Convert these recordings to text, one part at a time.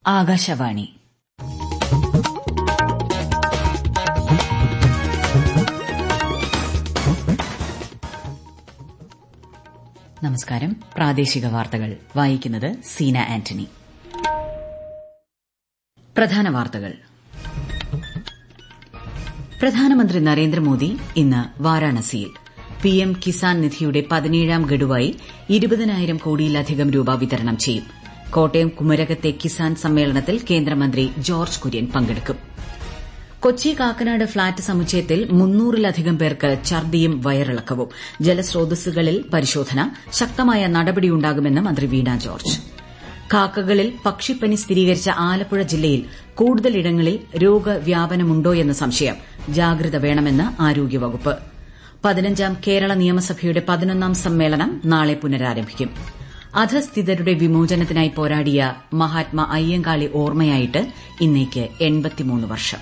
ആകാശവാണി നമസ്കാരം പ്രാദേശിക വാർത്തകൾ വായിക്കുന്നത് സീന ആന്റണി പ്രധാന വാർത്തകൾ പ്രധാനമന്ത്രി നരേന്ദ്രമോദി ഇന്ന് വാരാണസിയിൽ പിഎം കിസാൻ നിധിയുടെ പതിനേഴാം ഗഡുവായി ഇരുപതിനായിരം കോടിയിലധികം രൂപ വിതരണം ചെയ്യും കോട്ടയം കുമരകത്തെ കിസാൻ സമ്മേളനത്തിൽ കേന്ദ്രമന്ത്രി ജോർജ് കുര്യൻ പങ്കെടുക്കും കൊച്ചി കാക്കനാട് ഫ്ളാറ്റ് സമുച്ചയത്തിൽ മുന്നൂറിലധികം പേർക്ക് ഛർദിയും വയറിളക്കവും ജലസ്രോതസ്സുകളിൽ പരിശോധന ശക്തമായ നടപടിയുണ്ടാകുമെന്ന് മന്ത്രി വീണ ജോർജ് കാക്കകളിൽ പക്ഷിപ്പനി സ്ഥിരീകരിച്ച ആലപ്പുഴ ജില്ലയിൽ കൂടുതലിടങ്ങളിൽ രോഗവ്യാപനമുണ്ടോയെന്ന് സംശയം ജാഗ്രത വേണമെന്ന് ആരോഗ്യവകുപ്പ് പതിനഞ്ചാം കേരള നിയമസഭയുടെ പതിനൊന്നാം സമ്മേളനം നാളെ പുനരാരംഭിക്കും അധസ്ഥിതരുടെ വിമോചനത്തിനായി പോരാടിയ മഹാത്മാ അയ്യങ്കാളി ഓർമ്മയായിട്ട് ഇന്നേക്ക് വർഷം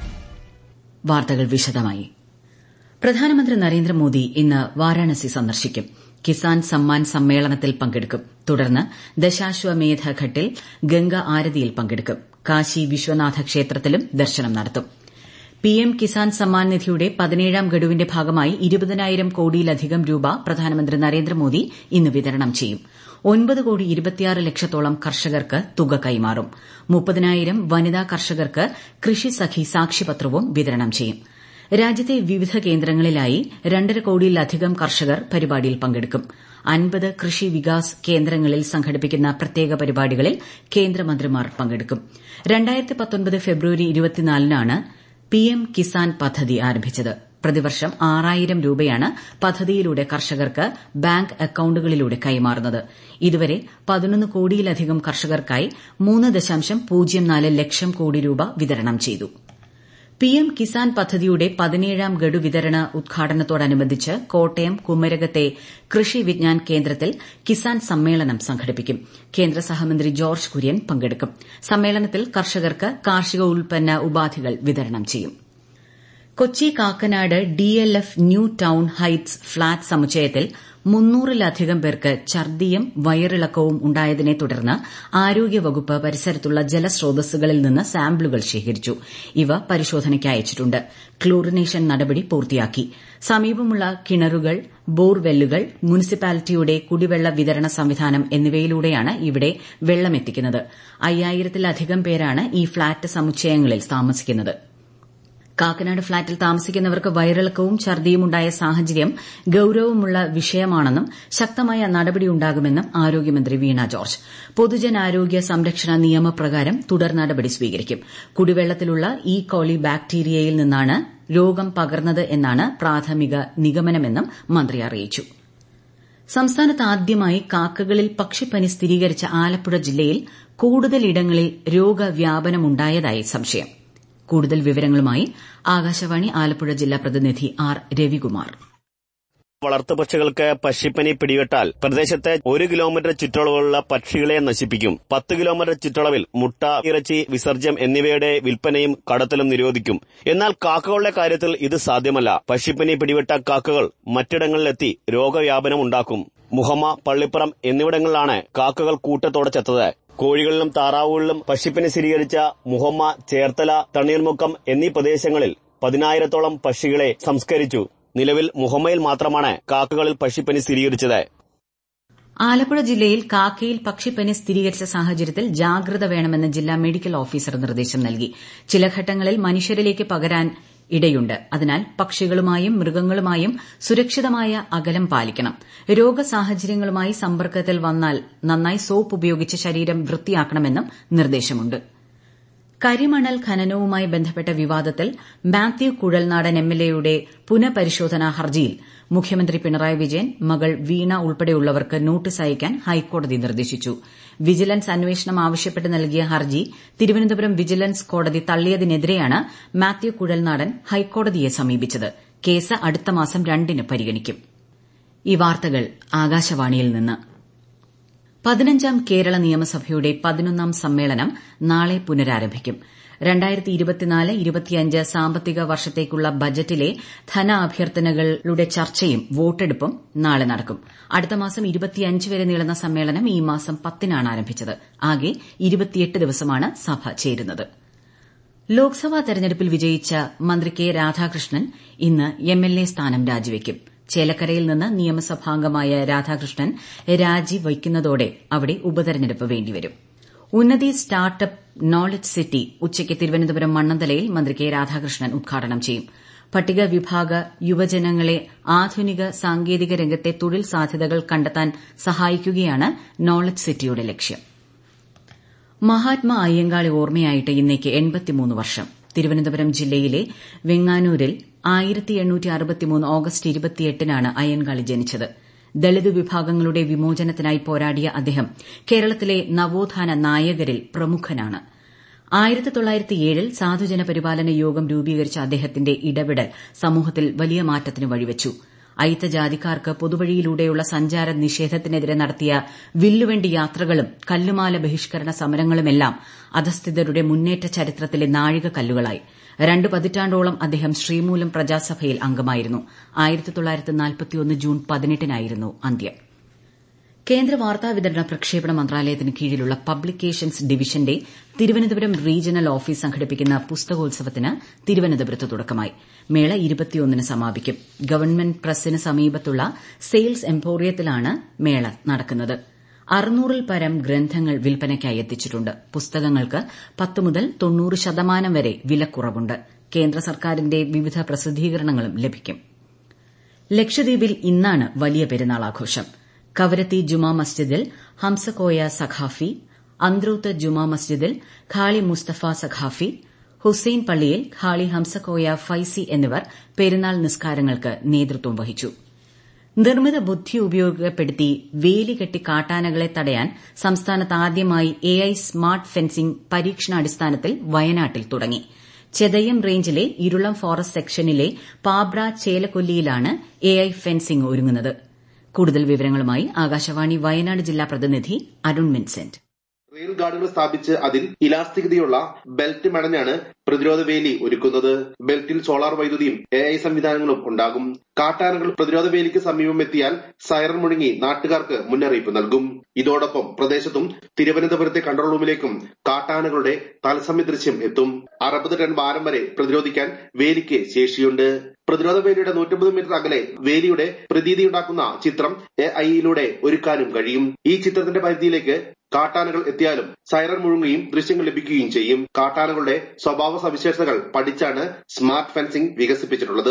വാർത്തകൾ വിശദമായി പ്രധാനമന്ത്രി നരേന്ദ്രമോദി ഇന്ന് വാരാണസി സന്ദർശിക്കും കിസാൻ സമ്മാൻ സമ്മേളനത്തിൽ പങ്കെടുക്കും തുടർന്ന് ദശാശ്വമേധ ഘട്ടിൽ ഗംഗ ആരതിയിൽ പങ്കെടുക്കും കാശി വിശ്വനാഥ ക്ഷേത്രത്തിലും ദർശനം നടത്തും പിഎം കിസാൻ സമ്മാൻ നിധിയുടെ പതിനേഴാം ഗഡുവിന്റെ ഭാഗമായി ഇരുപതിനായിരം കോടിയിലധികം രൂപ പ്രധാനമന്ത്രി നരേന്ദ്രമോദി ഇന്ന് വിതരണം ചെയ്യും ഒൻപത് കോടി ഇരുപത്തിയാറ് ലക്ഷത്തോളം കർഷകർക്ക് തുക കൈമാറും മുപ്പതിനായിരം വനിതാ കർഷകർക്ക് കൃഷി സഖി സാക്ഷ്യപത്രവും വിതരണം ചെയ്യും രാജ്യത്തെ വിവിധ കേന്ദ്രങ്ങളിലായി രണ്ടര കോടിയിലധികം കർഷകർ പരിപാടിയിൽ പങ്കെടുക്കും അൻപത് കൃഷി വികാസ് കേന്ദ്രങ്ങളിൽ സംഘടിപ്പിക്കുന്ന പ്രത്യേക പരിപാടികളിൽ കേന്ദ്രമന്ത്രിമാർ പങ്കെടുക്കും ഫെബ്രുവരി ഇരുപത്തിനാലിനാണ് പിഎം കിസാൻ പദ്ധതി ആരംഭിച്ചത് പ്രതിവർഷം ആറായിരം രൂപയാണ് പദ്ധതിയിലൂടെ കർഷകർക്ക് ബാങ്ക് അക്കൌണ്ടുകളിലൂടെ കൈമാറുന്നത് ഇതുവരെ പതിനൊന്ന് കോടിയിലധികം കർഷകർക്കായി മൂന്ന് ദശാംശം പൂജ്യം നാല് ലക്ഷം കോടി രൂപ വിതരണം ചെയ്തു പിഎം കിസാൻ പദ്ധതിയുടെ പതിനേഴാം ഗഡു വിതരണ ഉദ്ഘാടനത്തോടനുബന്ധിച്ച് കോട്ടയം കുമരകത്തെ കൃഷി വിജ്ഞാൻ കേന്ദ്രത്തിൽ കിസാൻ സമ്മേളനം സംഘടിപ്പിക്കും കേന്ദ്ര സഹമന്ത്രി ജോർജ് കുര്യൻ പങ്കെടുക്കും സമ്മേളനത്തിൽ കർഷകർക്ക് കാർഷിക ഉൽപ്പന്ന ഉപാധികൾ വിതരണം ചെയ്യും Kochi Kakkanad DLF new town heights flat സമുച്ചയത്തിൽ മുന്നൂറിലധികം പേർക്ക് ഛർദിയും വയറിളക്കവും ഉണ്ടായതിനെ തുടർന്ന് ആരോഗ്യവകുപ്പ് പരിസരത്തുള്ള ജലസ്രോതസ്സുകളിൽ നിന്ന് സാമ്പിളുകൾ ശേഖരിച്ചു ഇവ പരിശോധനയ്ക്ക് അയച്ചിട്ടുണ്ട് ക്ലോറിനേഷൻ നടപടി പൂർത്തിയാക്കി സമീപമുള്ള കിണറുകൾ ബോർവെല്ലുകൾ മുനിസിപ്പാലിറ്റിയുടെ കുടിവെള്ള വിതരണ സംവിധാനം എന്നിവയിലൂടെയാണ് ഇവിടെ വെള്ളമെത്തിക്കുന്നത് അയ്യായിരത്തിലധികം പേരാണ് ഈ ഫ്ളാറ്റ് സമുച്ചയങ്ങളിൽ താമസിക്കുന്നത് കാക്കനാട് ഫ്ളാറ്റിൽ താമസിക്കുന്നവർക്ക് വയറിളക്കവും ഛർദിയും ഉണ്ടായ സാഹചര്യം ഗൌരവമുള്ള വിഷയമാണെന്നും ശക്തമായ നടപടിയുണ്ടാകുമെന്നും ആരോഗ്യമന്ത്രി വീണ ജോർജ് പൊതുജനാരോഗ്യ സംരക്ഷണ നിയമപ്രകാരം തുടർ നടപടി സ്വീകരിക്കും കുടിവെള്ളത്തിലുള്ള ഇ കോളി ബാക്ടീരിയയിൽ നിന്നാണ് രോഗം പകർന്നത് എന്നാണ് പ്രാഥമിക നിഗമനമെന്നും മന്ത്രി അറിയിച്ചു സംസ്ഥാനത്ത് ആദ്യമായി കാക്കകളിൽ പക്ഷിപ്പനി സ്ഥിരീകരിച്ച ആലപ്പുഴ ജില്ലയിൽ കൂടുതലിടങ്ങളിൽ രോഗവ്യാപനമുണ്ടായതായി സംശയം കൂടുതൽ വിവരങ്ങളുമായി ആകാശവാണി ആലപ്പുഴ ജില്ലാ പ്രതിനിധി ആർ രവികുമാർ വളർത്തുപക്ഷികൾക്ക് പക്ഷിപ്പനി പിടിപെട്ടാൽ പ്രദേശത്തെ ഒരു കിലോമീറ്റർ ചുറ്റളവിലുള്ള പക്ഷികളെ നശിപ്പിക്കും പത്ത് കിലോമീറ്റർ ചുറ്റളവിൽ മുട്ട ഇറച്ചി വിസർജ്യം എന്നിവയുടെ വിൽപ്പനയും കടത്തലും നിരോധിക്കും എന്നാൽ കാക്കകളുടെ കാര്യത്തിൽ ഇത് സാധ്യമല്ല പക്ഷിപ്പനി പിടിപെട്ട കാക്കകൾ മറ്റിടങ്ങളിലെത്തി രോഗവ്യാപനം ഉണ്ടാക്കും മുഹമ്മ പള്ളിപ്പുറം എന്നിവിടങ്ങളിലാണ് കാക്കകൾ കൂട്ടത്തോടെ ചത്തത് കോഴികളിലും താറാവുകളിലും പക്ഷിപ്പനി സ്ഥിരീകരിച്ച മുഹമ്മ ചേർത്തല തണ്ണീർമുക്കം എന്നീ പ്രദേശങ്ങളിൽ പതിനായിരത്തോളം പക്ഷികളെ സംസ്കരിച്ചു നിലവിൽ മുഹമ്മയിൽ മാത്രമാണ് കാക്കകളിൽ പക്ഷിപ്പനി സ്ഥിരീകരിച്ചത് ആലപ്പുഴ ജില്ലയിൽ കാക്കയിൽ പക്ഷിപ്പനി സ്ഥിരീകരിച്ച സാഹചര്യത്തിൽ ജാഗ്രത വേണമെന്ന് ജില്ലാ മെഡിക്കൽ ഓഫീസർ നിർദ്ദേശം നൽകി ചില ഘട്ടങ്ങളിൽ മനുഷ്യരിലേക്ക് പകരാൻ ഇടയുണ്ട് അതിനാൽ പക്ഷികളുമായും മൃഗങ്ങളുമായും സുരക്ഷിതമായ അകലം പാലിക്കണം രോഗസാഹചര്യങ്ങളുമായി സമ്പർക്കത്തിൽ വന്നാൽ നന്നായി സോപ്പ് ഉപയോഗിച്ച് ശരീരം വൃത്തിയാക്കണമെന്നും നിർദ്ദേശമുണ്ട് കരിമണൽ ഖനനവുമായി ബന്ധപ്പെട്ട വിവാദത്തിൽ മാത്യു കുഴൽനാടൻ എംഎൽഎയുടെ പുനഃപരിശോധനാ ഹർജിയിൽ മുഖ്യമന്ത്രി പിണറായി വിജയൻ മകൾ വീണ ഉൾപ്പെടെയുള്ളവർക്ക് നോട്ടീസ് അയക്കാൻ ഹൈക്കോടതി നിർദ്ദേശിച്ചു വിജിലൻസ് അന്വേഷണം ആവശ്യപ്പെട്ട് നൽകിയ ഹർജി തിരുവനന്തപുരം വിജിലൻസ് കോടതി തള്ളിയതിനെതിരെയാണ് മാത്യു കുഴൽനാടൻ ഹൈക്കോടതിയെ സമീപിച്ചത് കേസ് അടുത്ത മാസം രണ്ടിന് പരിഗണിക്കും ഈ വാർത്തകൾ ആകാശവാണിയിൽ നിന്ന് പതിനഞ്ചാം കേരള നിയമസഭയുടെ പതിനൊന്നാം സമ്മേളനം നാളെ പുനരാരംഭിക്കും സാമ്പത്തിക വർഷത്തേക്കുള്ള ബജറ്റിലെ ധനാഭ്യർത്ഥനകളുടെ ചർച്ചയും വോട്ടെടുപ്പും നാളെ നടക്കും അടുത്ത മാസം വരെ നീളുന്ന സമ്മേളനം ഈ മാസം പത്തിനാണ് ആരംഭിച്ചത് ആകെ ദിവസമാണ് സഭ ചേരുന്നത് ലോക്സഭാ തെരഞ്ഞെടുപ്പിൽ വിജയിച്ച മന്ത്രി കെ രാധാകൃഷ്ണൻ ഇന്ന് എംഎൽഎ സ്ഥാനം രാജിവയ്ക്കും ചേലക്കരയിൽ നിന്ന് നിയമസഭാംഗമായ രാധാകൃഷ്ണൻ രാജി വയ്ക്കുന്നതോടെ അവിടെ ഉപതെരഞ്ഞെടുപ്പ് വേണ്ടിവരും ഉന്നതി സ്റ്റാർട്ടപ്പ് നോളജ് സിറ്റി ഉച്ചയ്ക്ക് തിരുവനന്തപുരം മണ്ണന്തലയിൽ മന്ത്രി കെ രാധാകൃഷ്ണൻ ഉദ്ഘാടനം ചെയ്യും പട്ടിക വിഭാഗ യുവജനങ്ങളെ ആധുനിക സാങ്കേതിക രംഗത്തെ തൊഴിൽ സാധ്യതകൾ കണ്ടെത്താൻ സഹായിക്കുകയാണ് നോളജ് സിറ്റിയുടെ ലക്ഷ്യം മഹാത്മാ അയ്യങ്കാളി ഓർമ്മയായിട്ട് ഇന്നേക്ക് വർഷം തിരുവനന്തപുരം ജില്ലയിലെ വെങ്ങാനൂരിൽ ഓഗസ്റ്റ് ഇരുപത്തിയെട്ടിനാണ് അയ്യൻകാളി ജനിച്ചത് ദളിത് വിഭാഗങ്ങളുടെ വിമോചനത്തിനായി പോരാടിയ അദ്ദേഹം കേരളത്തിലെ നവോത്ഥാന നായകരിൽ പ്രമുഖനാണ് ൽ സാധുജന പരിപാലന യോഗം രൂപീകരിച്ച അദ്ദേഹത്തിന്റെ ഇടപെടൽ സമൂഹത്തിൽ വലിയ മാറ്റത്തിന് വഴിവച്ചു അയിത്ത ജാതിക്കാർക്ക് പൊതുവഴിയിലൂടെയുള്ള സഞ്ചാര നിഷേധത്തിനെതിരെ നടത്തിയ വില്ലുവണ്ടി യാത്രകളും കല്ലുമാല ബഹിഷ്കരണ സമരങ്ങളുമെല്ലാം അധസ്ഥിതരുടെ മുന്നേറ്റ ചരിത്രത്തിലെ നാഴികക്കല്ലുകളായി രണ്ട് പതിറ്റാണ്ടോളം അദ്ദേഹം ശ്രീമൂലം പ്രജാസഭയിൽ അംഗമായിരുന്നു ജൂൺ പതിനെട്ടിനായിരുന്നു അന്ത്യം കേന്ദ്ര വാർത്താവിതരണ പ്രക്ഷേപണ മന്ത്രാലയത്തിന് കീഴിലുള്ള പബ്ലിക്കേഷൻസ് ഡിവിഷന്റെ തിരുവനന്തപുരം റീജിയണൽ ഓഫീസ് സംഘടിപ്പിക്കുന്ന പുസ്തകോത്സവത്തിന് തിരുവനന്തപുരത്ത് തുടക്കമായി മേള ന് സമാപിക്കും ഗവൺമെന്റ് പ്രസിന് സമീപത്തുള്ള സെയിൽസ് എംപോറിയത്തിലാണ് മേള നടക്കുന്നത് അറുന്നൂറിൽ പരം ഗ്രന്ഥങ്ങൾ വിൽപ്പനയ്ക്കായി എത്തിച്ചിട്ടുണ്ട് പുസ്തകങ്ങൾക്ക് പത്ത് മുതൽ തൊണ്ണൂറ് ശതമാനം വരെ വിലക്കുറവുണ്ട് കേന്ദ്ര സർക്കാരിന്റെ വിവിധ പ്രസിദ്ധീകരണങ്ങളും ലഭിക്കും ലക്ഷദ്വീപിൽ ഇന്നാണ് വലിയ പെരുന്നാൾ ആഘോഷം കവരത്തി ജുമാ മസ്ജിദിൽ ഹംസകോയ സഖാഫി അന്ത്രൂത്ത് ജുമാ മസ്ജിദിൽ ഖാളി മുസ്തഫ സഖാഫി ഹുസൈൻ പള്ളിയിൽ ഖാളി ഹംസകോയ ഫൈസി എന്നിവർ പെരുന്നാൾ നിസ്കാരങ്ങൾക്ക് നേതൃത്വം വഹിച്ചു നിർമ്മിത ബുദ്ധി ഉപയോഗപ്പെടുത്തി വേലി കെട്ടി കാട്ടാനകളെ തടയാൻ സംസ്ഥാനത്ത് ആദ്യമായി എഐ സ്മാർട്ട് ഫെൻസിംഗ് പരീക്ഷണാടിസ്ഥാനത്തിൽ വയനാട്ടിൽ തുടങ്ങി ചെതയം റേഞ്ചിലെ ഇരുളം ഫോറസ്റ്റ് സെക്ഷനിലെ പാബ്ര ചേലക്കൊല്ലിയിലാണ് എഐ ഫെൻസിംഗ് ഒരുങ്ങുന്നത് കൂടുതൽ വിവരങ്ങളുമായി ആകാശവാണി വയനാട് ജില്ലാ പ്രതിനിധി അരുൺ വിൻസെന്റ് റെയിൽ ഗാർഡുകൾ സ്ഥാപിച്ച് അതിൽ ഇലാസ്തികതയുള്ള ബെൽറ്റ് മെടഞ്ഞാണ് പ്രതിരോധ വേലി ഒരുക്കുന്നത് ബെൽറ്റിൽ സോളാർ വൈദ്യുതിയും എ ഐ സംവിധാനങ്ങളും ഉണ്ടാകും കാട്ടാനകൾ പ്രതിരോധ വേലിക്ക് സമീപം എത്തിയാൽ സൈറൺ മുഴങ്ങി നാട്ടുകാർക്ക് മുന്നറിയിപ്പ് നൽകും ഇതോടൊപ്പം പ്രദേശത്തും തിരുവനന്തപുരത്തെ കൺട്രോൾ റൂമിലേക്കും കാട്ടാനകളുടെ തത്സമയ ദൃശ്യം എത്തും അറുപത് ടൺ ഭാരം വരെ പ്രതിരോധിക്കാൻ വേലിക്ക് ശേഷിയുണ്ട് പ്രതിരോധ വേലിയുടെ നൂറ്റമ്പത് മീറ്റർ അകലെ വേലിയുടെ പ്രതീതിയുണ്ടാക്കുന്ന ചിത്രം എ ഐയിലൂടെ ഒരുക്കാനും കഴിയും ഈ ചിത്രത്തിന്റെ പരിധിയിലേക്ക് കാട്ടാനകൾ എത്തിയാലും സൈറൺ മുഴുങ്ങുകയും ദൃശ്യങ്ങൾ ലഭിക്കുകയും ചെയ്യും കാട്ടാനകളുടെ സ്വഭാവ സവിശേഷതകൾ പഠിച്ചാണ് സ്മാർട്ട് ഫെൻസിംഗ് വികസിപ്പിച്ചിട്ടുള്ളത്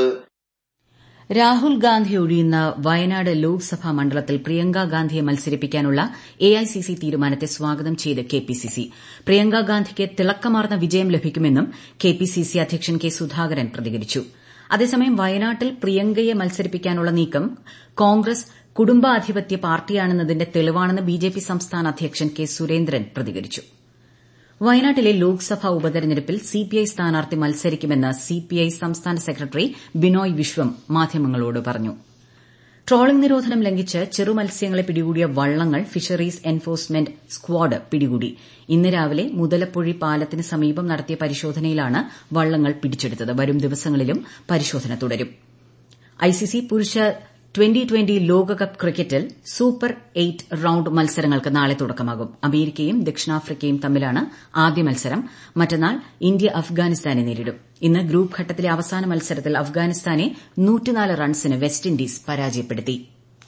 രാഹുൽ ഗാന്ധി ഒഴിയുന്ന വയനാട് ലോക്സഭാ മണ്ഡലത്തിൽ പ്രിയങ്ക ഗാന്ധിയെ മത്സരിപ്പിക്കാനുള്ള എഐസിസി തീരുമാനത്തെ സ്വാഗതം ചെയ്ത് കെപിസിസി പ്രിയങ്ക ഗാന്ധിക്ക് തിളക്കമാർന്ന വിജയം ലഭിക്കുമെന്നും കെപിസിസി അധ്യക്ഷൻ കെ സുധാകരൻ പ്രതികരിച്ചു അതേസമയം വയനാട്ടിൽ പ്രിയങ്കയെ മത്സരിപ്പിക്കാനുള്ള നീക്കം കോൺഗ്രസ് കുടുംബാധിപത്യ പാർട്ടിയാണെന്നതിന്റെ തെളിവാണെന്ന് ബിജെപി സംസ്ഥാന അധ്യക്ഷൻ കെ സുരേന്ദ്രൻ പ്രതികരിച്ചു വയനാട്ടിലെ ലോക്സഭാ ഉപതെരഞ്ഞെടുപ്പിൽ സിപിഐ സ്ഥാനാർത്ഥി മത്സരിക്കുമെന്ന് സിപിഐ സംസ്ഥാന സെക്രട്ടറി ബിനോയ് വിശ്വം മാധ്യമങ്ങളോട് പറഞ്ഞു ട്രോളിംഗ് നിരോധനം ലംഘിച്ച് ചെറുമത്സ്യങ്ങളെ പിടികൂടിയ വള്ളങ്ങൾ ഫിഷറീസ് എൻഫോഴ്സ്മെന്റ് സ്ക്വാഡ് പിടികൂടി ഇന്ന് രാവിലെ മുതലപ്പൊഴി പാലത്തിന് സമീപം നടത്തിയ പരിശോധനയിലാണ് വള്ളങ്ങൾ പിടിച്ചെടുത്തത് വരും ദിവസങ്ങളിലും പരിശോധന തുടരും ഐസിസി പുരുഷ ട്വന്റി ട്വന്റി ലോകകപ്പ് ക്രിക്കറ്റിൽ സൂപ്പർ എയ്റ്റ് റൌണ്ട് മത്സരങ്ങൾക്ക് നാളെ തുടക്കമാകും അമേരിക്കയും ദക്ഷിണാഫ്രിക്കയും തമ്മിലാണ് ആദ്യ മത്സരം മറ്റന്നാൾ ഇന്ത്യ അഫ്ഗാനിസ്ഥാനെ നേരിടും ഇന്ന് ഗ്രൂപ്പ് ഘട്ടത്തിലെ അവസാന മത്സരത്തിൽ അഫ്ഗാനിസ്ഥാനെ റൺസിന് വെസ്റ്റ് ഇൻഡീസ് പരാജയപ്പെടുത്തി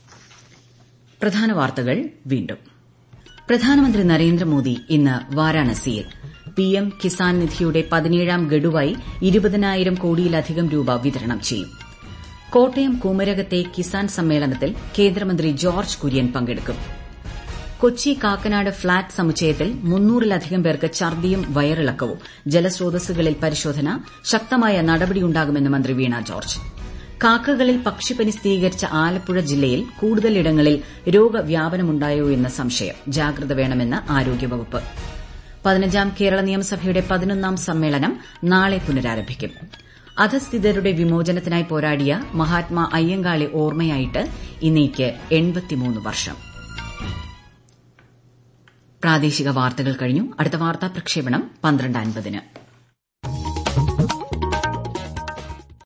പ്രധാന വാർത്തകൾ വീണ്ടും പ്രധാനമന്ത്രി നരേന്ദ്രമോദി ഇന്ന് വാരാണസിയിൽ പിഎം കിസാൻ നിധിയുടെ പതിനേഴാം ഗഡുവായി ഇരുപതിനായിരം കോടിയിലധികം രൂപ വിതരണം ചെയ്യും കോട്ടയം കുമരകത്തെ കിസാൻ സമ്മേളനത്തിൽ കേന്ദ്രമന്ത്രി ജോർജ് കുര്യൻ പങ്കെടുക്കും കൊച്ചി കാക്കനാട് ഫ്ളാറ്റ് സമുച്ചയത്തിൽ മുന്നൂറിലധികം പേർക്ക് ഛർദിയും വയറിളക്കവും ജലസ്രോതസ്സുകളിൽ പരിശോധന ശക്തമായ നടപടിയുണ്ടാകുമെന്ന് മന്ത്രി വീണ ജോർജ് കാക്കകളിൽ പക്ഷിപ്പനി സ്ഥിരീകരിച്ച ആലപ്പുഴ ജില്ലയിൽ കൂടുതലിടങ്ങളിൽ രോഗവ്യാപനമുണ്ടായോ എന്ന് സംശയം ജാഗ്രത വേണമെന്ന് ആരോഗ്യവകുപ്പ് പതിനഞ്ചാം കേരള നിയമസഭയുടെ പതിനൊന്നാം സമ്മേളനം നാളെ പുനരാരംഭിക്കും അധസ്ഥിതരുടെ വിമോചനത്തിനായി പോരാടിയ മഹാത്മാ അയ്യങ്കാളി ഓർമ്മയായിട്ട് ഇന്നേക്ക് വർഷം പ്രാദേശിക വാർത്തകൾ കഴിഞ്ഞു അടുത്ത വാർത്താ പ്രക്ഷേപണം പന്ത്രണ്ട് അൻപതിന്